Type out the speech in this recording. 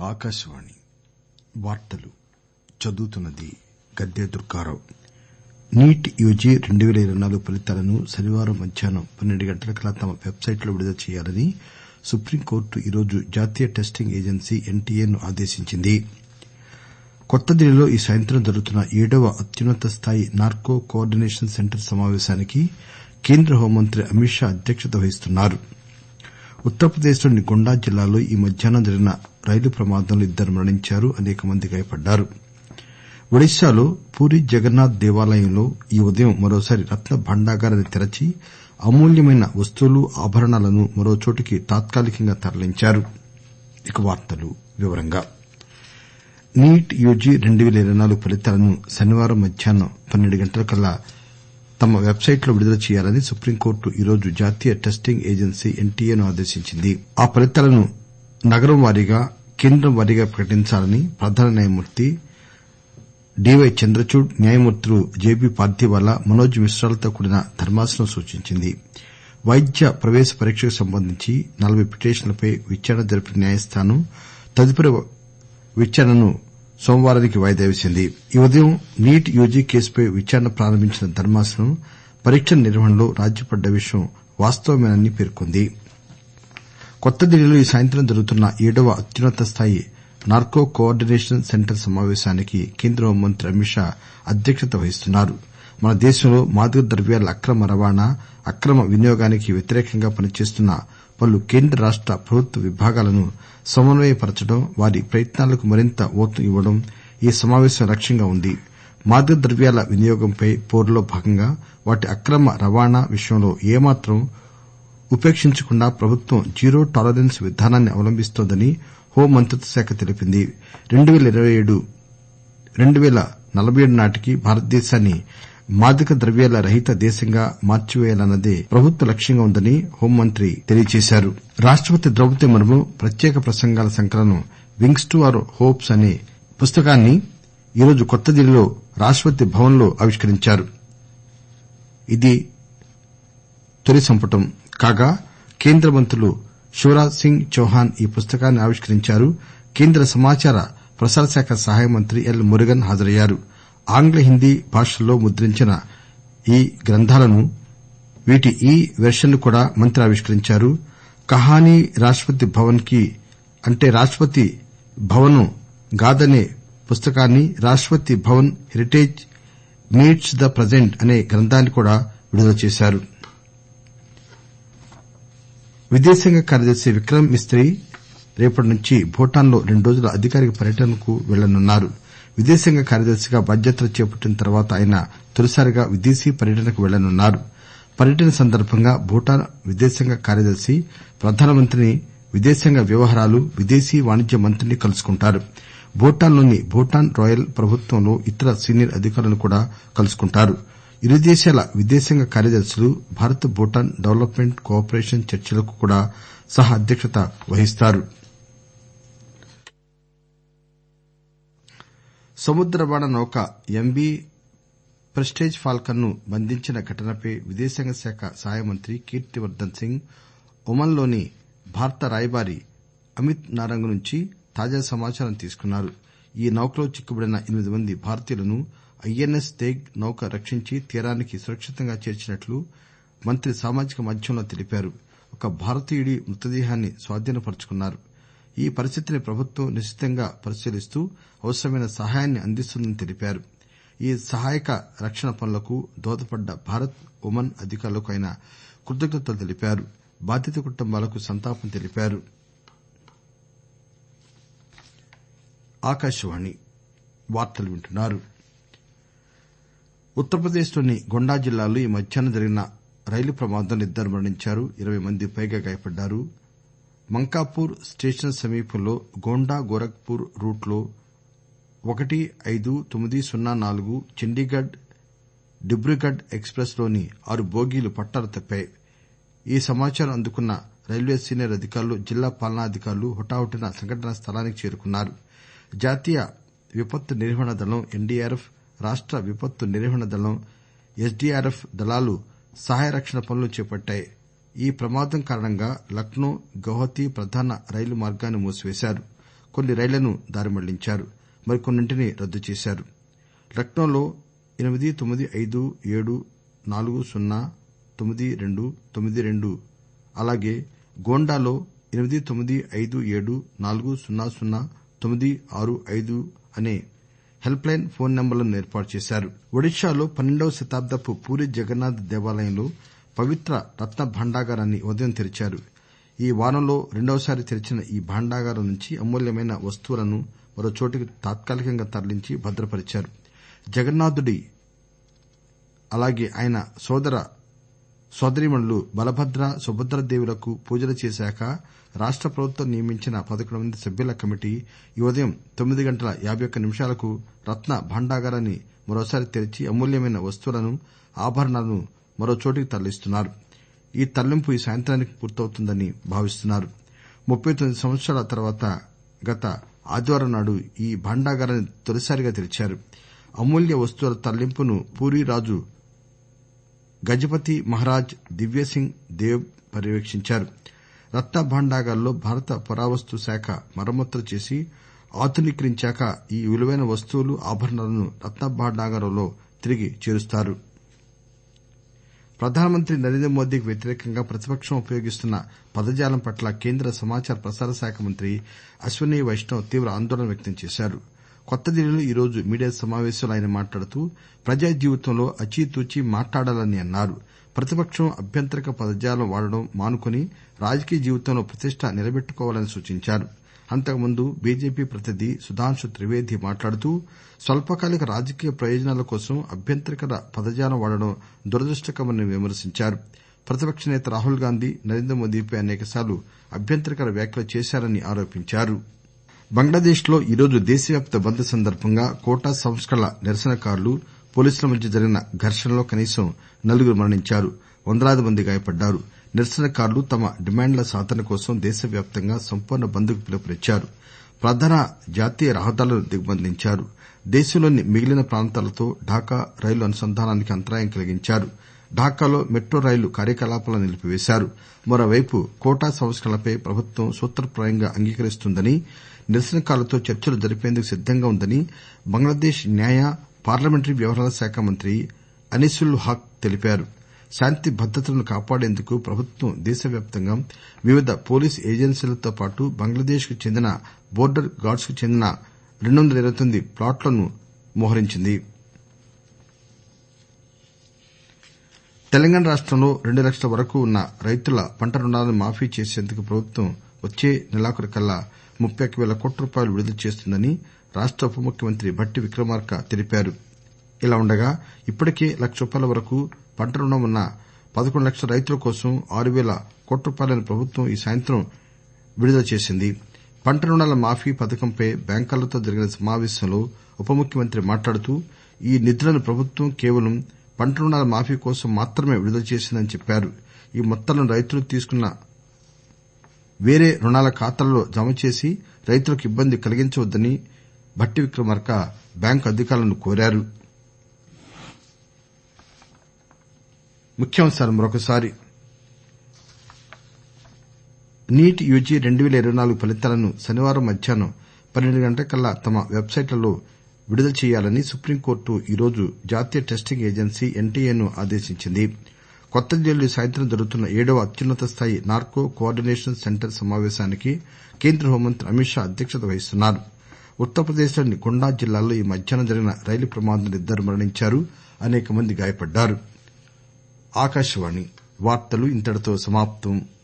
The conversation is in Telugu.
ఆకాశవాణి వార్తలు చదువుతున్నది గద్దె దుర్గారావు నీట్ యూజీ రెండు పేల ఇరవై నాలుగు ఫలితాలను శనివారం మధ్యాహ్నం పన్నెండు గంటలకల్లా తమ వెబ్ సైట్ లో విడుదల చేయాలని సుప్రీంకోర్టు ఈరోజు జాతీయ టెస్టింగ్ ఏజెన్సీ ఎన్టీఏ ను ఆదేశించింది కొత్తదిల్లీలో ఈ సాయంత్రం జరుగుతున్న ఏడవ అత్యున్నత స్థాయి నార్కో కోఆర్డినేషన్ సెంటర్ సమాపేశానికి కేంద్ర హోంమంత్రి అమిత్ షా అధ్యక్షత వహిస్తున్నారు ఉత్తరప్రదేశ్ లోని గొండా జిల్లాలో ఈ మధ్యాహ్నం జరిగిన రైలు ప్రమాదంలో ఇద్దరు మరణించారు అనేక మంది గాయపడ్డారు ఒడిశాలో పూరీ జగన్నాథ్ దేవాలయంలో ఈ ఉదయం మరోసారి రత్న భాండాగారాన్ని తెరచి అమూల్యమైన వస్తువులు ఆభరణాలను మరో చోటికి తాత్కాలికంగా తరలించారు నీట్ యూజీ రెండు పేల ఇరవై నాలుగు ఫలితాలను శనివారం మధ్యాహ్నం పన్నెండు గంటలకల్లా తమ వెబ్ సైట్ లో విడుదల చేయాలని సుప్రీంకోర్టు ఈరోజు జాతీయ టెస్టింగ్ ఏజెన్సీ ఎన్టీఏ ను ఆదేశించింది ఆ ఫలితాలను నగరం వారీగా కేంద్రం వారీగా ప్రకటించాలని ప్రధాన న్యాయమూర్తి డీవై చంద్రచూడ్ న్యాయమూర్తులు జేబీ పార్థివాలా మనోజ్ మిశ్రాలతో కూడిన ధర్మాసనం సూచించింది వైద్య ప్రవేశ పరీక్షకు సంబంధించి నలబై పిటిషన్లపై విచారణ జరిపిన న్యాయస్థానం తదుపరి విచారణను సోమవారానికి వాయిదా వేసింది ఈ ఉదయం నీట్ యూజీ కేసుపై విచారణ ప్రారంభించిన ధర్మాసనం పరీక్షల నిర్వహణలో రాజీపడ్డ విషయం వాస్తవమేనని పేర్కొంది కొత్తదిల్లీలో ఈ సాయంత్రం జరుగుతున్న ఏడవ అత్యున్నత స్థాయి నార్కో కోఆర్డినేషన్ సెంటర్ సమాపేశానికి కేంద్ర హోంమంత్రి అమిత్ షా అధ్యక్షత వహిస్తున్నారు మన దేశంలో మాదక ద్రవ్యాల అక్రమ రవాణా అక్రమ వినియోగానికి వ్యతిరేకంగా పనిచేస్తున్న పలు కేంద్ర రాష్ట ప్రభుత్వ విభాగాలను సమన్వయపరచడం వారి ప్రయత్నాలకు మరింత ఊతం ఇవ్వడం ఈ సమాపేశం లక్ష్యంగా ఉంది మాదక ద్రవ్యాల వినియోగంపై పోరులో భాగంగా వాటి అక్రమ రవాణా విషయంలో ఏమాత్రం ఉపేక్షించకుండా ప్రభుత్వం జీరో టాలరెన్స్ విధానాన్ని అవలంబిస్తోందని హోం మంత్రిత్వ శాఖ తెలిపింది రెండు పేల నలబై ఏడు నాటికి భారతదేశాన్ని మాదక ద్రవ్యాల రహిత దేశంగా మార్చివేయాలన్నదే ప్రభుత్వ లక్ష్యంగా ఉందని హోంమంత్రి తెలియజేశారు రాష్టపతి ద్రౌపది ముర్ము ప్రత్యేక ప్రసంగాల సంకలనం వింగ్స్ టు అవర్ హోప్స్ అనే పుస్తకాన్ని ఈరోజు కొత్తదిల్లీలో రాష్టపతి భవన్ లో ఆవిష్కరించారు ఇది తొలి సంపుటం కాగా కేంద్ర మంత్రులు శివరాజ్ సింగ్ చౌహాన్ ఈ పుస్తకాన్ని ఆవిష్కరించారు కేంద్ర సమాచార ప్రసార శాఖ సహాయ మంత్రి ఎల్ మురుగన్ హాజరయ్యారు ఆంగ్ల హిందీ భాషల్లో ముద్రించిన ఈ గ్రంథాలను వీటి ఈ వెర్షన్ ను కూడా మంత్రి ఆవిష్కరించారు కహానీ రాష్టపతి భవన్ కి అంటే రాష్టపతి భవన్ గాథ్ అనే పుస్తకాన్ని Rashtrapati Bhavan heritage meets the present అనే గ్రంథాన్ని కూడా విడుదల చేశారు విదేశాంగ కార్యదర్శి విక్రమ్ మిస్తి రేపటి నుంచి భూటాన్ లో రెండు రోజుల అధికారిక పర్యటనకు వెళ్లనున్నారు విదేశాంగ కార్యదర్శిగా బాధ్యతలు చేపట్టిన తర్వాత ఆయన తొలిసారిగా విదేశీ పర్యటనకు వెళ్లనున్నారు పర్యటన సందర్బంగా భూటాన్ విదేశాంగ కార్యదర్శి ప్రధానమంత్రిని విదేశాంగ వ్యవహారాలు విదేశీ వాణిజ్య మంత్రిని కలుసుకుంటారు భూటాన్ లోని భూటాన్ రాయల్ ప్రభుత్వంలో ఇతర సీనియర్ అధికారులను కూడా కలుసుకుంటారు ఇరు దేశాల విదేశాంగ కార్యదర్శులు భారత్ భూటాన్ డెవలప్మెంట్ కోఆపరేషన్ చర్చలకు కూడా సహ అధ్యక్షత వహిస్తారు సముద్ర రవాణా నౌక ఎంవీ ప్రెస్టేజ్ ఫాల్కన్ ను బంధించిన ఘటనపై విదేశాంగ శాఖ సహాయ మంత్రి కీర్తివర్దన్ సింగ్ ఒమన్ లోని భారత రాయబారి అమిత్ నారంగ్ నుంచి తాజా సమాచారం తీసుకున్నారు ఈ నౌకలో చిక్కుబడిన ఎనిమిది మంది భారతీయులను ఐఎన్ఎస్ తేగ్ నౌక రక్షించి తీరానికి సురక్షితంగా చేర్చినట్లు మంత్రి సామాజిక మాధ్యమంలో తెలిపారు ఒక భారతీయుడి మృతదేహాన్ని స్వాధీనపర్చుకున్నారు ఈ పరిస్థితిని ప్రభుత్వం నిశితంగా పరిశీలిస్తూ అవసరమైన సహాయాన్ని అందిస్తుందని తెలిపారు ఈ సహాయక రక్షణ పనులకు దోహదపడ్డ భారత్ ఒమన్ అధికారులకు ఆయన కృతజ్ఞతలు తెలిపారు బాధిత కుటుంబాలకు సంతాపం తెలిపారు ఉత్తరప్రదేశ్ లోని గొండా జిల్లాలో ఈ మధ్యాహ్నం జరిగిన రైలు ప్రమాదంలో ఇద్దరు మరణించారు ఇరవై మందికి పైగా గాయపడ్డారు మంకాపూర్ స్టేషన్ సమీపంలో గోండా గోరఖ్ పూర్ రూట్ లో ఒకటి ఐదు తొమ్మిది సున్నా నాలుగు చండీగఢ్ డిబ్రూగఢ్ ఎక్స్ ప్రెస్ లోని ఆరు బోగీలు పట్టాలు తప్పాయి ఈ సమాచారం అందుకున్న రైల్వే సీనియర్ అధికారులు జిల్లా పాలనాధికారులు హుటాహుటిన సంఘటనా స్థలానికి చేరుకున్నారు జాతీయ విపత్తు నిర్వహణ దళం ఎన్డీఆర్ఎఫ్ రాష్ట విపత్తు నిర్వహణ దళం ఎస్డీఆర్ఎఫ్ దళాలు సహాయ రక్షణ పనులు చేపట్టాయి ఈ ప్రమాదం కారణంగా లక్నో గౌహతి ప్రధాన రైలు మార్గాన్ని మూసివేశారు కొన్ని రైళ్లను దారి మళ్లించారు మరికొన్నింటిని రద్దు చేశారు లక్నోలో ఎనిమిది తొమ్మిది ఐదు ఏడు నాలుగు సున్నా తొమ్మిది రెండు తొమ్మిది రెండు అలాగే గోండాలో ఎనిమిది తొమ్మిది ఐదు ఏడు నాలుగు సున్నా సున్నా తొమ్మిది ఆరు ఐదు అనే హెల్ప్ లైన్ ఫోన్ నంబర్లను ఏర్పాటు చేశారు ఒడిశాలో పన్నెండవ శతాబ్దపు పూరీ జగన్నాథ్ దేవాలయంలో పవిత్ర రత్న భాండాగారాన్ని ఉదయం తెరిచారు ఈ వారంలో రెండవసారి తెరిచిన ఈ భాండాగారం నుంచి అమూల్యమైన వస్తువులను మరో చోటికి తాత్కాలికంగా తరలించి భద్రపరిచారు జగన్నాథుడి అలాగే ఆయన సోదర సోదరీమణులు బలభద్ర సుభద్రదేవులకు పూజలు చేశాక రాష్ట ప్రభుత్వం నియమించిన పదకొండు మంది సభ్యుల కమిటీ ఈ ఉదయం తొమ్మిది గంటల యాబై ఒక్క నిమిషాలకు రత్న భాండాగారాన్ని మరోసారి తెరిచి అమూల్యమైన వస్తువులను ఆభరణాలను మరో చోటికి తరలిస్తున్నారు ఈ తరలింపు ఈ సాయంత్రానికి పూర్తవుతుందని భావిస్తున్నారు ముప్పై తొమ్మిది సంవత్సరాల తర్వాత గత ఆదివారం నాడు ఈ భాండాగారాన్ని తొలిసారిగా తెరిచారు అమూల్య వస్తువుల తరలింపును పూరీ రాజు గజపతి మహారాజ్ దివ్యసింగ్ దేవ్ పర్యవేక్షించారు రత్న భాండాగార్లో భారత పురావస్తు శాఖ మరమ్మతులు చేసి ఆధునీకరించాక ఈ విలువైన వస్తువులు ఆభరణాలను రత్న భాండాగారంలో తిరిగి చేరుస్తారు ప్రధానమంత్రి నరేంద్ర మోదీకి వ్యతిరేకంగా ప్రతిపక్షం ఉపయోగిస్తున్న పదజాలం పట్ల కేంద్ర సమాచార ప్రసార శాఖ మంత్రి అశ్వనీ వైష్ణవ్ తీవ్ర ఆందోళన వ్యక్తం చేశారు కొత్త ఢిల్లీలో ఈరోజు మీడియా సమావేశంలో ఆయన మాట్లాడుతూ ప్రజా జీవితంలో అచీతూచీ మాట్లాడాలని అన్నారు ప్రతిపక్షం అభ్యంతరక పదజాలం వాడడం మానుకుని రాజకీయ జీవితంలో ప్రతిష్ట నిలబెట్టుకోవాలని సూచించారు అంతకుముందు బీజేపీ ప్రతినిధి సుధాంశు త్రివేది మాట్లాడుతూ స్వల్పకాలిక రాజకీయ ప్రయోజనాల కోసం అభ్యంతరకర పదజాలం వాడడం దురదృష్టకరమని విమర్శించారు ప్రతిపక్ష నేత రాహుల్ గాంధీ నరేంద్ర మోదీపై అనేకసార్లు అభ్యంతరకర వ్యాఖ్యలు చేశారని ఆరోపించారు బంగ్లాదేశ్ లో ఈరోజు దేశవ్యాప్త బంద్ సందర్భంగా కోటా సంస్కరణల నిరసనకారులు పోలీసుల మధ్య జరిగిన ఘర్షణలో కనీసం నలుగురు మరణించారు వందలాది మంది గాయపడ్డారు నిరసనకారులు తమ డిమాండ్ల సాధన కోసం దేశవ్యాప్తంగా సంపూర్ణ బంద్ కు పిలుపునిచ్చారు ప్రధాన జాతీయ రహదారులను దిగ్బంధించారు దేశంలోని మిగిలిన ప్రాంతాలతో ఢాకా రైలు అనుసంధానానికి అంతరాయం కలిగించారు ఢాకాలో మెట్రో రైలు కార్యకలాపాలను నిలిపివేశారు మరోవైపు కోటా సంస్కరణలపై ప్రభుత్వం సూత్రప్రాయంగా అంగీకరిస్తుందని నిరసనకారులతో చర్చలు జరిపేందుకు సిద్దంగా ఉందని బంగ్లాదేశ్ న్యాయ పార్లమెంటరీ వ్యవహారాల శాఖ మంత్రి అనిసుల్ హక్ తెలిపారు శాంతి భద్రతలను కాపాడేందుకు ప్రభుత్వం దేశవ్యాప్తంగా వివిధ పోలీసు ఏజెన్సీలతో పాటు బంగ్లాదేశ్ కు చెందిన బోర్డర్ గార్డ్స్ కు చెందిన రెండు వందల ఇరవై తొమ్మిది ప్లాట్లను మోహరించింది తెలంగాణ రాష్టంలో రెండు లక్షల వరకు ఉన్న రైతుల పంట రుణాలను మాఫీ చేసేందుకు ప్రభుత్వం వచ్చే నెలాఖరుకల్లా ముప్పై ఒక్క పేల కోట్ల రూపాయలు విడుదల చేస్తుందని రాష్ట ఉప ముఖ్యమంత్రి భట్టి విక్రమార్క తెలిపారు ఇలా ఉండగా ఇప్పటికే లక్ష రూపాయల వరకు పంట రుణం ఉన్న పదకొండు లక్షల రైతుల కోసం ఆరు పేల కోట్ల రూపాయలను ప్రభుత్వం ఈ సాయంత్రం విడుదల చేసింది పంట రుణాల మాఫీ పథకంపై బ్యాంకర్లతో జరిగిన సమావేశంలో ఉప ముఖ్యమంత్రి మాట్లాడుతూ ఈ నిధులను ప్రభుత్వం కేవలం పంట రుణాల మాఫీ కోసం మాత్రమే విడుదల చేసిందని చెప్పారు ఈ మొత్తాలను రైతులు తీసుకున్న వేరే రుణాల ఖాతాలలో జమ చేసి రైతులకు ఇబ్బంది కలిగించవద్దని భట్టి విక్రమార్క బ్యాంకు అధికారులను కోరారు నీట్ యూజీ రెండు పేల ఇరవై నాలుగు ఫలితాలను శనివారం మధ్యాహ్నం పన్నెండు గంటలకల్లా తమ వెబ్ సైట్లలో విడుదల చేయాలని సుప్రీంకోర్టు ఈరోజు జాతీయ టెస్టింగ్ ఏజెన్సీ ఎన్టీఏను ఆదేశించింది కొత్త ఢిల్లీలో ఈ సాయంత్రం జరుగుతున్న ఏడవ అత్యున్నత స్థాయి నార్కో కోఆర్డినేషన్ సెంటర్ సమావేశానికి కేంద్ర హోంమంత్రి అమిత్ షా అధ్యక్షత వహిస్తున్నారు ఉత్తరప్రదేశ్లోని గొండా జిల్లాలో ఈ మధ్యాహ్నం జరిగిన రైలు ప్రమాదంలో ఇద్దరు మరణించారు అనేక మంది గాయపడ్డారు